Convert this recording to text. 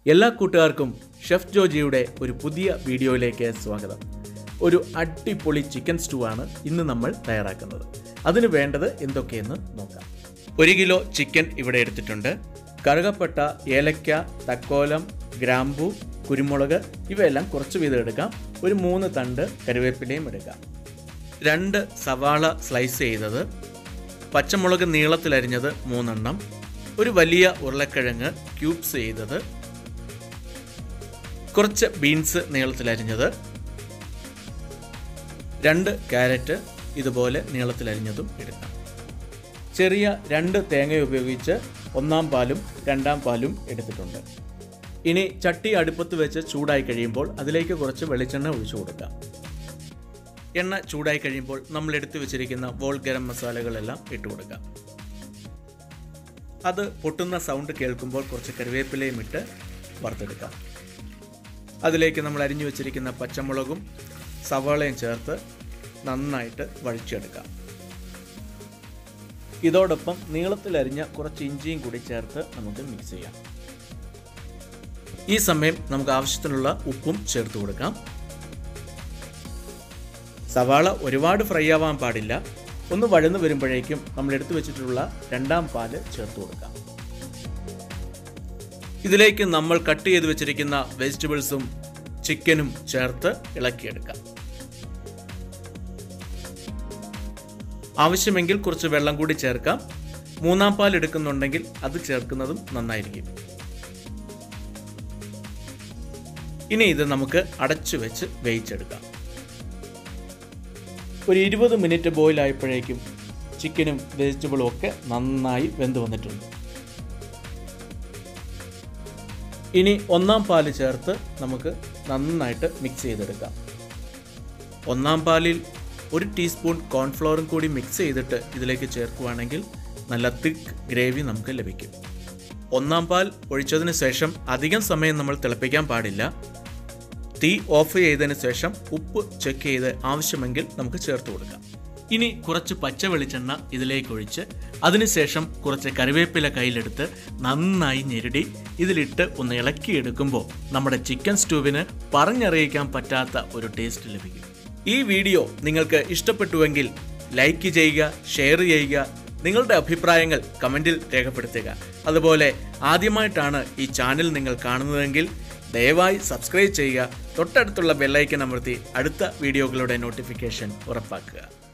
എല്ലാ കൂട്ടുകാർക്കും ഷെഫ് ജോജിയുടെ ഒരു പുതിയ വീഡിയോയിലേക്ക് സ്വാഗതം ഒരു അടിപൊളി ചിക്കൻ സ്റ്റൂ ആണ് ഇന്ന് നമ്മൾ തയ്യാറാക്കുന്നത് അതിന് വേണ്ടത് എന്തൊക്കെയെന്ന് നോക്കാം ഒരു കിലോ ചിക്കൻ ഇവിടെ എടുത്തിട്ടുണ്ട് കറുകപ്പട്ട ഏലക്ക തക്കോലം ഗ്രാമ്പു കുരുമുളക് ഇവയെല്ലാം കുറച്ച് വീതം എടുക്കാം ഒരു മൂന്ന് തണ്ട് കരുവേപ്പിലയും എടുക്കാം രണ്ട് സവാള സ്ലൈസ് ചെയ്തത് പച്ചമുളക് നീളത്തിലരിഞ്ഞത് മൂന്നെണ്ണം ഒരു വലിയ ഉരുളക്കിഴങ്ങ് ക്യൂബ്സ് ചെയ്തത് കുറച്ച് ബീൻസ് നീളത്തിലരിഞ്ഞത് രണ്ട് ക്യാരറ്റ് ഇതുപോലെ നീളത്തിലരിഞ്ഞതും എടുക്കാം ചെറിയ രണ്ട് തേങ്ങ ഉപയോഗിച്ച് ഒന്നാം പാലും രണ്ടാം പാലും എടുത്തിട്ടുണ്ട് ഇനി ചട്ടി അടുപ്പത്ത് വെച്ച് ചൂടായി കഴിയുമ്പോൾ അതിലേക്ക് കുറച്ച് വെളിച്ചെണ്ണ ഒഴിച്ചു കൊടുക്കാം എണ്ണ ചൂടായി കഴിയുമ്പോൾ നമ്മൾ എടുത്തു വെച്ചിരിക്കുന്ന വോൾ ഗരം മസാലകളെല്ലാം ഇട്ട് കൊടുക്കാം അത് പൊട്ടുന്ന സൗണ്ട് കേൾക്കുമ്പോൾ കുറച്ച് കറിവേപ്പിലയും ഇട്ട് വറുത്തെടുക്കാം അതിലേക്ക് നമ്മൾ അരിഞ്ഞു വെച്ചിരിക്കുന്ന പച്ചമുളകും സവാളയും ചേർത്ത് നന്നായിട്ട് വഴിച്ചെടുക്കാം ഇതോടൊപ്പം നീളത്തിലരിഞ്ഞ കുറച്ച് ഇഞ്ചിയും കൂടി ചേർത്ത് നമുക്ക് മിക്സ് ചെയ്യാം ഈ സമയം നമുക്ക് ആവശ്യത്തിനുള്ള ഉപ്പും ചേർത്ത് കൊടുക്കാം സവാള ഒരുപാട് ഫ്രൈ ആവാൻ പാടില്ല ഒന്ന് വഴന്നു വരുമ്പോഴേക്കും നമ്മൾ എടുത്തു വെച്ചിട്ടുള്ള രണ്ടാം പാല് ചേർത്ത് കൊടുക്കാം ഇതിലേക്ക് നമ്മൾ കട്ട് ചെയ്ത് വെച്ചിരിക്കുന്ന വെജിറ്റബിൾസും ചിക്കനും ചേർത്ത് ഇളക്കിയെടുക്കാം ആവശ്യമെങ്കിൽ കുറച്ച് വെള്ളം കൂടി ചേർക്കാം മൂന്നാം പാൽ എടുക്കുന്നുണ്ടെങ്കിൽ അത് ചേർക്കുന്നതും നന്നായിരിക്കും ഇനി ഇത് നമുക്ക് അടച്ചു വെച്ച് വേവിച്ചെടുക്കാം ഒരു ഇരുപത് മിനിറ്റ് ബോയിൽ ആയപ്പോഴേക്കും ചിക്കനും വെജിറ്റബിളും ഒക്കെ നന്നായി വെന്ത് വന്നിട്ടുണ്ട് ഇനി ഒന്നാം പാല് ചേർത്ത് നമുക്ക് നന്നായിട്ട് മിക്സ് ചെയ്തെടുക്കാം ഒന്നാം പാലിൽ ഒരു ടീസ്പൂൺ കോൺഫ്ലവറും കൂടി മിക്സ് ചെയ്തിട്ട് ഇതിലേക്ക് ചേർക്കുകയാണെങ്കിൽ നല്ല തിക്ക് ഗ്രേവി നമുക്ക് ലഭിക്കും ഒന്നാം പാൽ ഒഴിച്ചതിന് ശേഷം അധികം സമയം നമ്മൾ തിളപ്പിക്കാൻ പാടില്ല തീ ഓഫ് ചെയ്തതിന് ശേഷം ഉപ്പ് ചെക്ക് ചെയ്ത് ആവശ്യമെങ്കിൽ നമുക്ക് ചേർത്ത് കൊടുക്കാം ഇനി കുറച്ച് പച്ച വെളിച്ചെണ്ണ ഇതിലേക്ക് ഒഴിച്ച് അതിനുശേഷം കുറച്ച് കറിവേപ്പില കയ്യിലെടുത്ത് നന്നായി ഞെരടി ഇതിലിട്ട് ഒന്ന് ഇളക്കിയെടുക്കുമ്പോൾ നമ്മുടെ ചിക്കൻ സ്റ്റൂവിന് പറഞ്ഞറിയിക്കാൻ പറ്റാത്ത ഒരു ടേസ്റ്റ് ലഭിക്കും ഈ വീഡിയോ നിങ്ങൾക്ക് ഇഷ്ടപ്പെട്ടുവെങ്കിൽ ലൈക്ക് ചെയ്യുക ഷെയർ ചെയ്യുക നിങ്ങളുടെ അഭിപ്രായങ്ങൾ കമൻറ്റിൽ രേഖപ്പെടുത്തുക അതുപോലെ ആദ്യമായിട്ടാണ് ഈ ചാനൽ നിങ്ങൾ കാണുന്നതെങ്കിൽ ദയവായി സബ്സ്ക്രൈബ് ചെയ്യുക തൊട്ടടുത്തുള്ള ബെല്ലൈക്കൻ അമർത്തി അടുത്ത വീഡിയോകളുടെ നോട്ടിഫിക്കേഷൻ ഉറപ്പാക്കുക